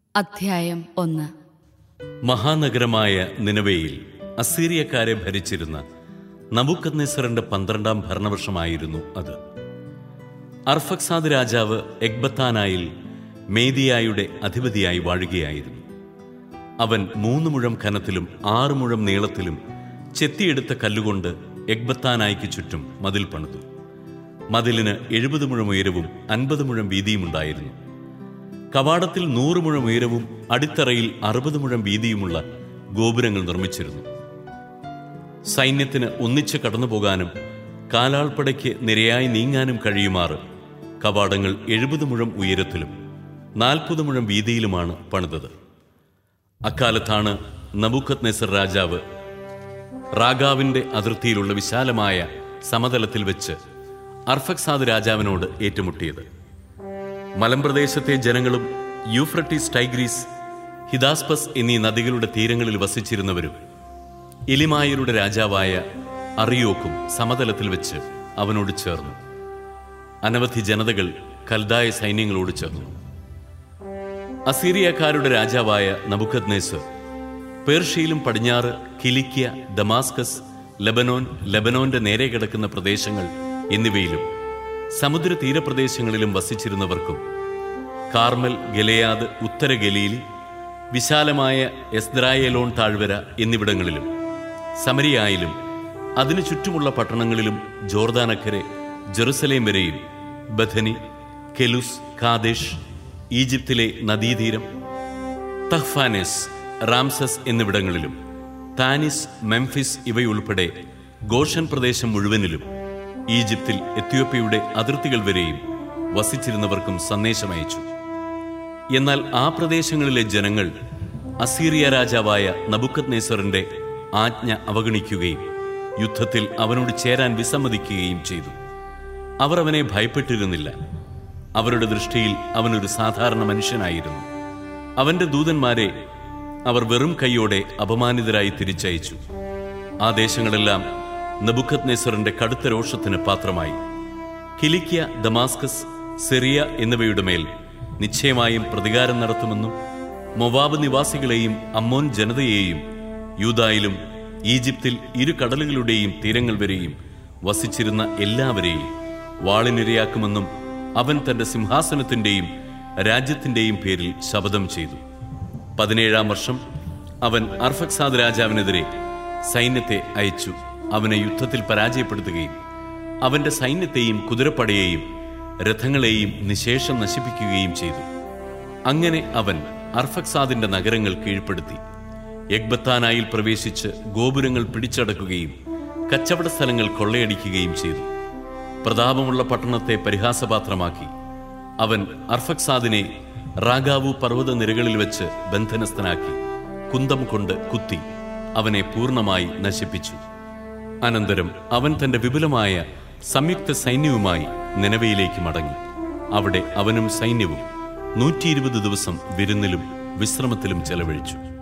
അധ്യായം ഒന്ന് മഹാനഗരമായ നിനവയിൽ അസീറിയക്കാരെ ഭരിച്ചിരുന്ന നബുക്കദ്നെസറിന്റെ പന്ത്രണ്ടാം ഭരണവർഷമായിരുന്നു അത് അർഫക്സാദ് രാജാവ് എഗ്ബത്താനായിൽ മേദിയായുടെ അധിപതിയായി വാഴുകയായിരുന്നു അവൻ മൂന്ന് മുഴം കനത്തിലും ആറ് മുഴം നീളത്തിലും ചെത്തിയെടുത്ത കല്ലുകൊണ്ട് എഗ്ബത്താനായിക്ക് ചുറ്റും മതിൽ പണിതു മതിലിന് എഴുപത് മുഴം ഉയരവും അൻപത് മുഴം വീതിയുമുണ്ടായിരുന്നു കവാടത്തിൽ നൂറ് മുഴം ഉയരവും അടിത്തറയിൽ അറുപത് മുഴം വീതിയുമുള്ള ഗോപുരങ്ങൾ നിർമ്മിച്ചിരുന്നു സൈന്യത്തിന് ഒന്നിച്ച് കടന്നുപോകാനും കാലാൾപ്പടയ്ക്ക് നിരയായി നീങ്ങാനും കഴിയുമാറ് കവാടങ്ങൾ എഴുപത് മുഴം ഉയരത്തിലും നാൽപ്പത് മുഴം വീതിയിലുമാണ് പണിതത് അക്കാലത്താണ് നബുക്കത് നെസർ രാജാവ് റാഗാവിന്റെ അതിർത്തിയിലുള്ള വിശാലമായ സമതലത്തിൽ വെച്ച് അർഫക്സാദ് രാജാവിനോട് ഏറ്റുമുട്ടിയത് മലമ്പ്രദേശത്തെ ജനങ്ങളും യൂഫ്രട്ടീസ് ടൈഗ്രീസ് ഹിദാസ്പസ് എന്നീ നദികളുടെ തീരങ്ങളിൽ വസിച്ചിരുന്നവരും എലിമായരുടെ രാജാവായ അറിയോക്കും സമതലത്തിൽ വെച്ച് അവനോട് ചേർന്നു അനവധി ജനതകൾ കൽദായ സൈന്യങ്ങളോട് ചേർന്നു അസീറിയക്കാരുടെ രാജാവായ നബുക്കത് നേസർ പേർഷ്യയിലും പടിഞ്ഞാറ് കിലിക്യ ദമാസ്കസ് ലബനോൻ ലബനോന്റെ നേരെ കിടക്കുന്ന പ്രദേശങ്ങൾ എന്നിവയിലും സമുദ്ര തീരപ്രദേശങ്ങളിലും വസിച്ചിരുന്നവർക്കും കാർമൽ ഗലയാദ് ഉത്തര ഗലീലി വിശാലമായ എസ്ദ്രായേലോൺ താഴ്വര എന്നിവിടങ്ങളിലും സമരിയായിലും അതിനു ചുറ്റുമുള്ള പട്ടണങ്ങളിലും ജോർദാനക്കരെ ജെറുസലേം വരെയും ബഥനി കെലുസ് കാദേശ് ഈജിപ്തിലെ നദീതീരം തഹ്ഫാനെസ് റാംസസ് എന്നിവിടങ്ങളിലും താനിസ് മെംഫിസ് ഇവയുൾപ്പെടെ ഗോഷൻ പ്രദേശം മുഴുവനിലും ഈജിപ്തിൽ എത്യോപ്യയുടെ അതിർത്തികൾ വരെയും വസിച്ചിരുന്നവർക്കും സന്ദേശമയച്ചു എന്നാൽ ആ പ്രദേശങ്ങളിലെ ജനങ്ങൾ അസീറിയ രാജാവായ നബുക്കത് നെസറിന്റെ ആജ്ഞ അവഗണിക്കുകയും യുദ്ധത്തിൽ അവനോട് ചേരാൻ വിസമ്മതിക്കുകയും ചെയ്തു അവർ അവനെ ഭയപ്പെട്ടിരുന്നില്ല അവരുടെ ദൃഷ്ടിയിൽ അവനൊരു സാധാരണ മനുഷ്യനായിരുന്നു അവന്റെ ദൂതന്മാരെ അവർ വെറും കൈയോടെ അപമാനിതരായി തിരിച്ചയച്ചു ആ ദേശങ്ങളെല്ലാം നബുക്കത് നെസറിന്റെ കടുത്ത രോഷത്തിന് പാത്രമായി കിലിക്യ ദമാസ്കസ് സിറിയ എന്നിവയുടെ മേൽ നിശ്ചയമായും പ്രതികാരം നടത്തുമെന്നും മൊവാബ് നിവാസികളെയും അമ്മോൻ ജനതയെയും യൂതായിലും ഈജിപ്തിൽ ഇരു കടലുകളുടെയും തീരങ്ങൾ വരെയും വസിച്ചിരുന്ന എല്ലാവരെയും വാളിനിരയാക്കുമെന്നും അവൻ തന്റെ സിംഹാസനത്തിന്റെയും രാജ്യത്തിന്റെയും പേരിൽ ശപഥം ചെയ്തു പതിനേഴാം വർഷം അവൻ അർഫക്സാദ് രാജാവിനെതിരെ സൈന്യത്തെ അയച്ചു അവനെ യുദ്ധത്തിൽ പരാജയപ്പെടുത്തുകയും അവന്റെ സൈന്യത്തെയും കുതിരപ്പടയെയും രഥങ്ങളെയും നിശേഷം നശിപ്പിക്കുകയും ചെയ്തു അങ്ങനെ അവൻ അർഫക്സാദിന്റെ നഗരങ്ങൾ കീഴ്പ്പെടുത്തി യഗ്ബത്താനായിൽ പ്രവേശിച്ച് ഗോപുരങ്ങൾ പിടിച്ചടക്കുകയും കച്ചവട സ്ഥലങ്ങൾ കൊള്ളയടിക്കുകയും ചെയ്തു പ്രതാപമുള്ള പട്ടണത്തെ പരിഹാസപാത്രമാക്കി അവൻ അർഫക്സാദിനെ റാഗാവു പർവ്വത നിരകളിൽ വെച്ച് ബന്ധനസ്ഥനാക്കി കുന്തം കൊണ്ട് കുത്തി അവനെ പൂർണ്ണമായി നശിപ്പിച്ചു അനന്തരം അവൻ തന്റെ വിപുലമായ സംയുക്ത സൈന്യവുമായി നിലവയിലേക്ക് മടങ്ങി അവിടെ അവനും സൈന്യവും നൂറ്റി ഇരുപത് ദിവസം വിരുന്നിലും വിശ്രമത്തിലും ചെലവഴിച്ചു